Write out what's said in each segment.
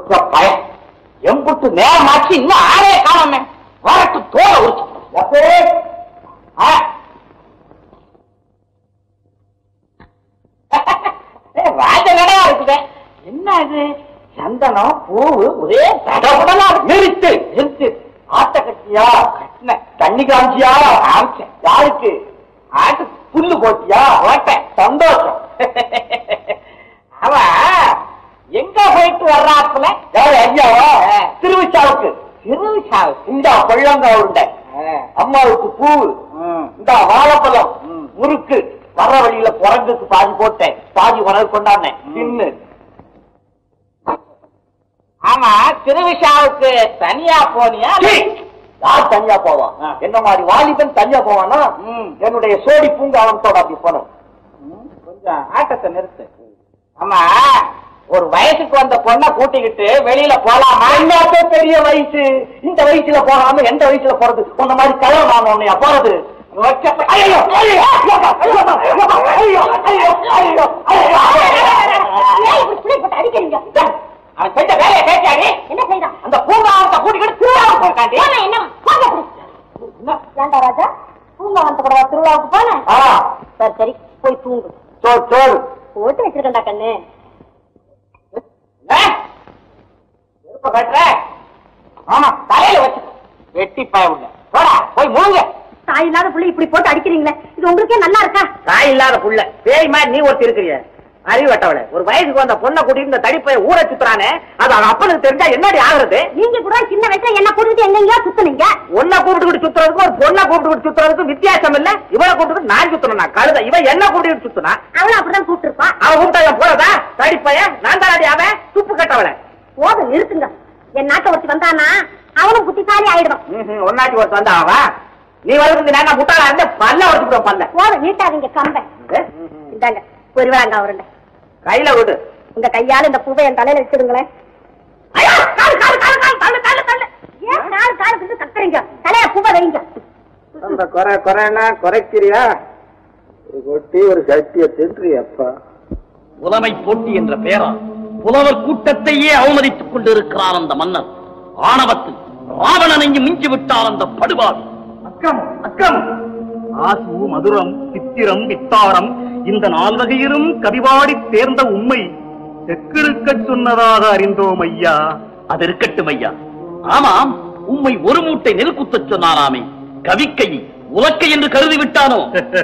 ஒத்த பயம் எம்புட்டு நேரமாச்சு இன்னும் ஆளே காணாம வரட்டு தோலை உரிச்சு ஆ ராஜகடா இருக்குதே என்ன இது சந்தனம் பூவு ஒரே தடபடலா இருக்கு. நிறுத்து நிறுத்து ஆட்ட கட்டியா கட்டின தண்ணி காமிச்சியா காமிச்சேன் யாருக்கு ஆட்டு புல்லு போட்டியா ஓட்டேன் சந்தோஷம் அவன் எங்க போயிட்டு வர்றாப்புல யாரு ஐயா திருவிச்சாவுக்கு திருவிச்சாவுக்கு இந்த கொள்ளங்க உருண்டை அம்மாவுக்கு பூவு இந்த வாழைப்பழம் முறுக்கு வர்ற வழியில குரங்குக்கு பாதி போட்டேன் பாதி உனக்கு கொண்டாந்தேன் தின்னு ஆமா திருவிஷாவுக்கு தனியா போனியா யார் தனியா போவான் என்ன மாதிரி வாலிபன் தனியா போவானா என்னுடைய சோடி பூங்காவனத்தோட அப்படி போனோம் கொஞ்சம் ஆட்டத்தை நிறுத்து ஆமா ஒரு வயசுக்கு வந்த பொண்ணை கூட்டிக்கிட்டு வெளியில போலாமா என்னத்த பெரிய வயசு இந்த வயசுல போகாம எந்த வயசுல போறது உன்ன மாதிரி கலவரம் உன்னையா போறது ஐயோ ஐயோ ஐயோ ஐயோ ஐயோ அடிக்கிறீங்க அவன் செஞ்ச வேலையை கேட்டாடி என்ன செய்யறான் அந்த பூங்காவனத்தை கூட்டிக்கிட்டு திருவிழாவுக்கு போயிருக்காண்டி என்ன போங்க அப்படி. ஏன்டா ராஜா தூங்க வந்து கூட திருவிழாவுக்கு போனேன் ஆ சரி சரி போய் தூங்கு சோறு சோறு போட்டு வச்சிருக்கேன்டா கண்ணு விருப்ப கட்டுற ஆமா தலையில வச்சு வெட்டி பயவுள்ள போடா போய் முழுங்க தாய் இல்லாத புள்ளை இப்படி போட்டு அடிக்கிறீங்களே இது உங்களுக்கே நல்லா இருக்கா தாய் இல்லாத புள்ள பேய் மாதிரி நீ ஒருத்தி இருக்கிறிய அறிவட்டவள ஒரு வயசுக்கு வந்த பொண்ணை கூட்டிட்டு இந்த தடிப்பைய ஊற சுத்துறானே அது அவன் அப்பனுக்கு தெரிஞ்சா என்னடி ஆகுறது நீங்க கூட சின்ன வயசுல என்ன கூட்டிட்டு எங்கெங்கயோ சுத்துனீங்க உன்னை கூப்பிட்டு சுத்துறதுக்கும் ஒரு பொண்ணை கூப்பிட்டு சுத்துறதுக்கும் வித்தியாசம் இல்ல இவளை கூப்பிட்டு நான் சுத்தணும் நான் கழுத இவன் என்ன கூட்டிட்டு சுத்துனா அவளும் அப்படிதான் கூப்பிட்டு இருப்பான் அவன் கூப்பிட்டா போறதா தடிப்பைய நான் தான் அவன் துப்பு கட்டவளை போதும் நிறுத்துங்க என் நாட்டை ஒருத்தி வந்தானா அவனும் புத்திசாலி ஆயிடுவான் ஒன்னாச்சு ஒருத்த வந்தா அவன் நீ வளர்ந்து நான் முட்டாளா இருந்த பல்ல உடச்சு பல்ல போதும் நீட்டாதீங்க கம்பை இந்தாங்க ஒரு வேளாங்க அவருண்ட கையில விடு உங்க கையால இந்த பூவை என் தலையில வச்சிருங்களேன் ஐயோ, காலு, காலு, காலு, காலு, தள்ளு, தள்ளு, தள்ளு. ஏன் கால் கால் வந்து கத்துறீங்க தலைய பூவை வைங்க அந்த குறை குறைனா குறைக்கிறியா ஒரு கொட்டி ஒரு சட்டிய தின்றியப்பா புலமை போட்டி என்ற பெயரால் புலவர் கூட்டத்தையே அவமதித்துக் கொண்டிருக்கிறார் அந்த மன்னர் ஆணவத்தில் ராவணனையும் மிஞ்சி விட்டார் அந்த படுபாவி அக்கம் அக்கம் ஆசு மதுரம் சித்திரம் வித்தாரம் இந்த நால்வகையிலும் கவிபாடி தேர்ந்த உண்மை செக்கிழுக்கச் சொன்னதாக அறிந்தோம் ஐயா அது இருக்கட்டும் ஐயா ஆமாம் உம்மை ஒரு மூட்டை நெல் குத்தச் சொன்னாராமே கவிக்கை உலக்கை என்று கருதி விட்டானோ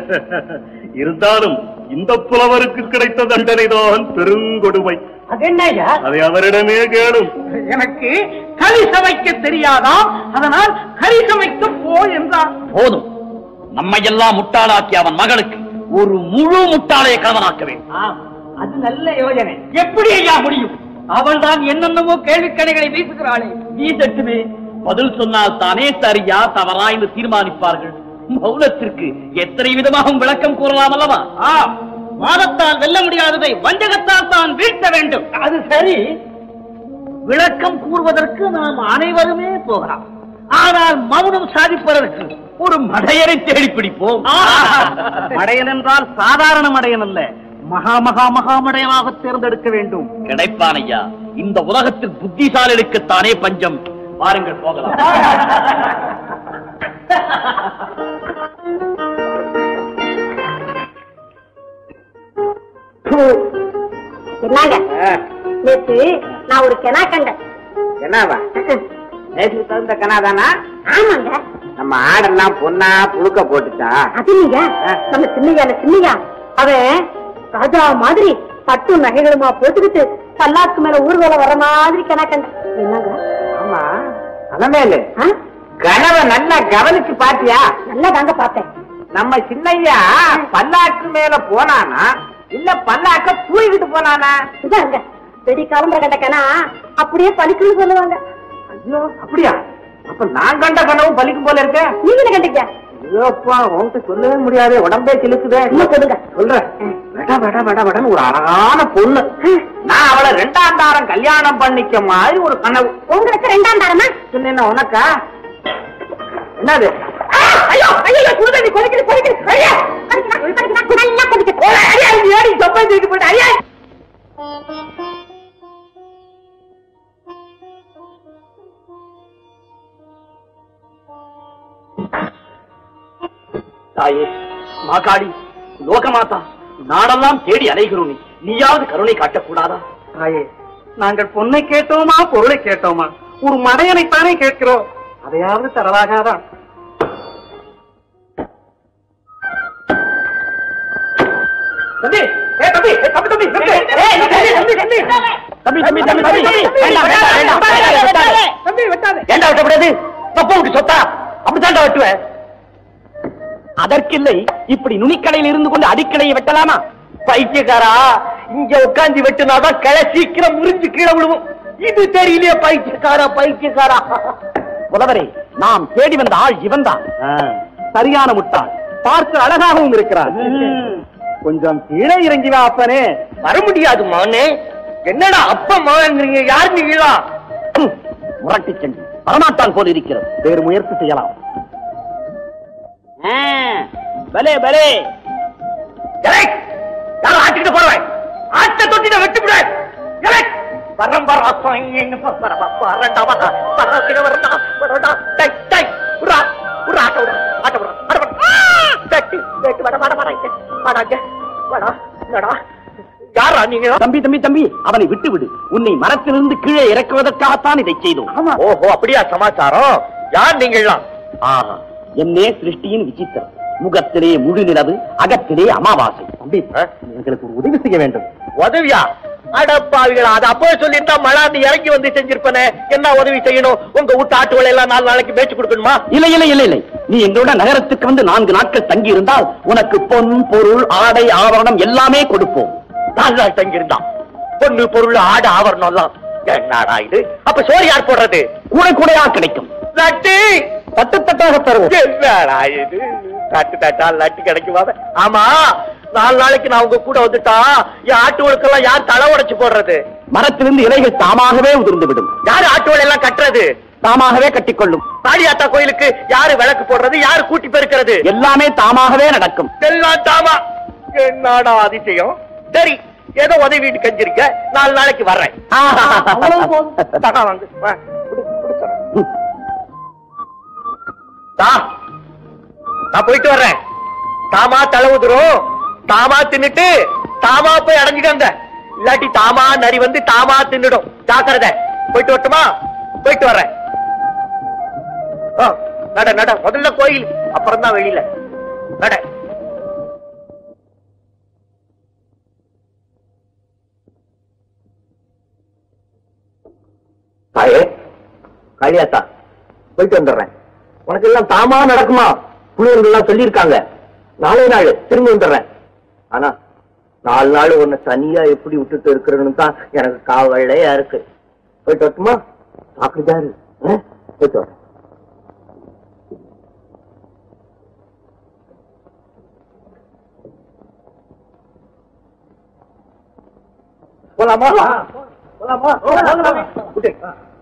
இருந்தாலும் இந்த புலவருக்கு கிடைத்த தண்டனைதான் பெருங்கொடுமை அது என்ன ஐயா அதை அவரிடமே கேளும் எனக்கு களி சமைக்க தெரியாதா அதனால் கறி சமைக்க போ என்றார் போதும் நம்மையெல்லாம் முட்டாளாக்கி அவன் மகளுக்கு ஒரு முழு முட்டாளைய கணவனாக்க வேண்டும் அது நல்ல யோஜனை எப்படி ஐயா முடியும் அவள் தான் என்னென்னமோ கேள்விக்கணைகளை வீசுகிறாளே வீசட்டுமே பதில் சொன்னால் தானே சரியா தவறா என்று தீர்மானிப்பார்கள் மௌனத்திற்கு எத்தனை விதமாகவும் விளக்கம் கூறலாம் அல்லவா ஆம் வாதத்தால் வெல்ல முடியாததை வஞ்சகத்தால் தான் வீழ்த்த வேண்டும் அது சரி விளக்கம் கூறுவதற்கு நாம் அனைவருமே போகலாம் ஆனால் மௌனம் சாதிப்பதற்கு ஒரு மடையரை தேடி பிடிப்போம் மடையன் என்றால் சாதாரண மடையன் அல்ல மகா மகா மகா மடையனாக தேர்ந்தெடுக்க வேண்டும் கிடைப்பான் ஐயா இந்த உலகத்தில் புத்திசாலிகளுக்குத்தானே பஞ்சம் பாருங்கள் போகலாம் என்னங்க நேத்து நான் ஒரு கெனா கண்டேன் என்னவா நேற்றுக்கு தகுந்த கனாதானா ஆமாங்க நம்ம ஆடெல்லாம் பொண்ணா புழுக்க போட்டுச்சா அது நீங்க நம்ம சின்னையா சின்னையா அவன் ராஜா மாதிரி பட்டு நகைகளுமா போட்டுக்கிட்டு பல்லாக்கு மேல ஊர்வலம் வர மாதிரி கெனா கண்டேன் என்னங்க ஆமா அலமேலு ஆ? கனவை நல்லா கவனிச்சு பாத்தியா நல்லா தாங்க பார்த்தேன் நம்ம சின்னையா பல்லாக்கு மேல போனானா இல்ல பல்லாக்க தூக்கிட்டு போனானா இதாங்க வெடி கிளம்புற கண்ட கனா அப்படியே பலிக்குன்னு சொல்லுவாங்க ஐயோ அப்படியா அப்ப நான் கண்ட கனவும் பலிக்கும் போல இருக்க நீங்க என்ன கண்டீங்க ஐயோப்பா உன்கிட்ட சொல்லவே முடியாது உடம்பே கிழக்குதே இன்னும் சொல்லுங்க சொல்றேன் வெட வெட வெட வெடன்னு ஒரு அழகான பொண்ணு நான் அவளை ரெண்டாம் தாரம் கல்யாணம் பண்ணிக்க மாதிரி ஒரு கனவு உங்களுக்கு ரெண்டாம் தாரமா சொன்னேன்னா உனக்கா என்னது ஐயோ ஐயோ சுடுதண்ணி கொதிக்குது கொதிக்குது ஐயா கொதிக்குதா கொதிக்குதா நல்லா கொதிக்குது ஐயா இது ஏடி தொப்பை தூக்கி போட்டு ஐயா தாயே மாகாளி லோகமாதா நாடெல்லாம் தேடி அலைகிறோம் நீ நீயாவது கருணை காட்டக்கூடாதா தாயே நாங்கள் பொண்ணை கேட்டோமா பொருளை கேட்டோமா ஒரு மடையனைத்தானே கேட்கிறோம் அதையாவது தரவாகாதா தம்பி ஏ தம்பி ஏ, தம்பி தம்பி தம்பி ஏய், தம்பி, தம்பி, தம்பி. தம்பி தம்பி தம்பி தம்பி வேண்டாம், வேண்டாம், வேண்டாம், வெட்டாதே, வெட்டாதே. தம்பி வெட்டாதே ஏண்டா வெட்டக்கூடாது தப்பவுக்கு சொத்தா அப்படித்தாண்டா வெட்டுவேன் அதற்கில்லை இப்படி நுனிக்கடையில் இருந்து கொண்டு அடிக்கடையை வெட்டலாமா பைத்தியக்காரா இங்க உட்கார்ந்து வெட்டுனாதான் கிளை சீக்கிரம் முறிஞ்சு கீழே விழுவும் இது தெரியலையே பைத்தியக்காரா பைத்தியக்காரா புலவரே நாம் தேடி வந்த ஆள் இவன்தான் சரியான முட்டாள் பார்க்க அழகாகவும் இருக்கிறார் கொஞ்சம் கீழே இறங்கி வா அப்பனே வர முடியாது மானே என்னடா அப்பா மகங்கிறீங்க யாரு நீங்களா முரட்டி சென்று வரமாட்டான் போல இருக்கிறது வேறு முயற்சி செய்யலாம் பலே பலே யாரும் ஆட்டிக்கிட்டு போறவன் ஆட்ட தொட்டிட வெட்டு விட வரம் வர வரண்டா வரா வரா வரண்டா வரண்டா டை டை உரா உரா ஆட்ட விட ஆட்ட விட ஆட்ட விட தட்டி வெட்டு வட வட வட வடாங்க வடா நடா யாரா நீங்க தம்பி தம்பி தம்பி அவனை விட்டு விடு உன்னை மரத்திலிருந்து கீழே இறக்குவதற்காகத்தான் இதை செய்தோம் ஓஹோ அப்படியா சமாச்சாரம் யார் நீங்கள்லாம் ஆஹா என்னே சிருஷ்டியின் விசித்திரம் முகத்திலே முழு நிலவு அகத்திலே அமாவாசை தம்பி எங்களுக்கு ஒரு உதவி செய்ய வேண்டும் உதவியா அடப்பாவிகளா அது அப்போ சொல்லிட்டா மழாந்து இறங்கி வந்து செஞ்சிருப்பனே என்ன உதவி செய்யணும் உங்க வீட்டு ஆட்டுகளை எல்லாம் நாலு நாளைக்கு பேச்சு கொடுக்கணுமா இல்ல இல்ல இல்ல இல்ல நீ எங்களோட நகரத்துக்கு வந்து நான்கு நாட்கள் தங்கி இருந்தால் உனக்கு பொன் பொருள் ஆடை ஆவரணம் எல்லாமே கொடுப்போம் நாலு நாள் தங்கி இருந்தான் பொண்ணு பொருள் ஆடை ஆவரணம் எல்லாம் என்னடா இது அப்ப சோறு யார் போடுறது கூட கூடையா கிடைக்கும் லட்டு தட்டு தட்டாக தருவோம் என்னடா இது தட்டு தட்டா லட்டு கிடைக்குமா ஆமா நாலு நாளைக்கு நான் உங்க கூட வந்துட்டா என் ஆட்டுகளுக்கெல்லாம் யார் தலை உடைச்சு போடுறது மரத்திலிருந்து இலைகள் தாமாகவே உதிர்ந்து விடும் யாரு ஆட்டுகள் எல்லாம் கட்டுறது தாமாகவே கட்டிக்கொள்ளும் காளியாத்தா கோயிலுக்கு யாரு விளக்கு போடுறது யாரு கூட்டி பெருக்கிறது எல்லாமே தாமாகவே நடக்கும் எல்லாம் தாமா என்னடா அதிசயம் சரி ஏதோ உதவிட்டு கஞ்சிருக்க நாலு நாளைக்கு வர்றேன் தகா வாங்கு வா, குடு, குடு தரேன். தா நான் போயிட்டு வர்றேன் தாமா தலை உதிரும் தாமா தின்னுட்டு தாமா போய் அடைஞ்சுக்கங்க இல்லாட்டி தாமா நரி வந்து தாமா தின்னுடும் ஜாக்கிரதை போயிட்டு வரட்டுமா போயிட்டு வர்றேன் ஆ, நட நட முதல்ல கோயில் அப்புறம் தான் வெளியில நட தாயே காளியாத்தா போயிட்டு வந்துடுறேன் உனக்கு எல்லாம் தாமா நடக்குமா புள்ளியர்கள் எல்லாம் சொல்லியிருக்காங்க நாளே நாள் திரும்பி வந்துடுறேன் ஆனா நாலு நாள் உன்னை தனியா எப்படி விட்டுட்டு இருக்கிறன்னு தான் எனக்கு காவலையா இருக்கு போயிட்டு வரட்டுமா சாப்பிட்டுதான் இரு. ஆ? போயிட்டு வரேன் போலாமா போலாமா